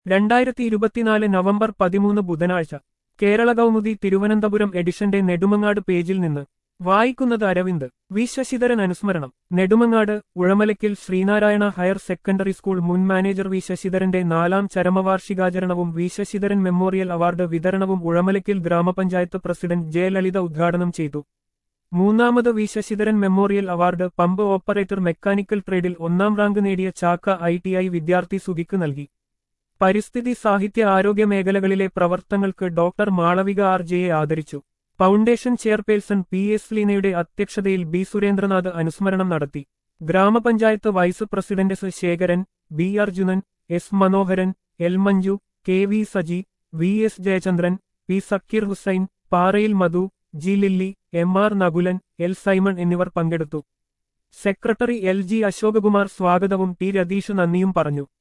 രണ്ടായിരത്തി ഇരുപത്തിനാല് നവംബർ പതിമൂന്ന് ബുധനാഴ്ച കേരള കൗമുദി തിരുവനന്തപുരം എഡിഷന്റെ നെടുമങ്ങാട് പേജിൽ നിന്ന് വായിക്കുന്നത് അരവിന്ദ് വി ശശിധരൻ അനുസ്മരണം Nedumangad Uzhamalakkal Sreenarayana higher secondary school മുൻ മാനേജർ വി ശശിധരന്റെ നാലാം ചരമവാർഷികാചരണവും വി ശശിധരൻ മെമ്മോറിയൽ അവാർഡ് വിതരണവും ഉഴമലയ്ക്കൽ ഗ്രാമപഞ്ചായത്ത് പ്രസിഡന്റ് ജയലളിത ഉദ്ഘാടനം ചെയ്തു മൂന്നാമത് V Sasidharan memorial award pump operator mechanical ട്രേഡിൽ ഒന്നാം റാങ്ക് നേടിയ ചാക്ക ഐ ടി ഐ വിദ്യാർത്ഥി സുഖിക്ക് നൽകി പരിസ്ഥിതി സാഹിത്യ ആരോഗ്യ മേഖലകളിലെ പ്രവർത്തനങ്ങൾക്ക് ഡോക്ടർ മാളവിക ആർ ജെയെ ആദരിച്ചു ഫൗണ്ടേഷൻ ചെയർപേഴ്സൺ പി എസ് ലീനയുടെ അധ്യക്ഷതയിൽ ബി സുരേന്ദ്രനാഥ് അനുസ്മരണം നടത്തി ഗ്രാമപഞ്ചായത്ത് vice president S Sekharan B Arjunan S Manoharan L Manju K V Saji V S Jayachandran P Sakkeer Hussain Parayil Madhu G Lilly M R Nakulan L Simon എന്നിവർ പങ്കെടുത്തു സെക്രട്ടറി എൽ ജി അശോകകുമാർ സ്വാഗതവും ടി രതീഷ് നന്ദിയും പറഞ്ഞു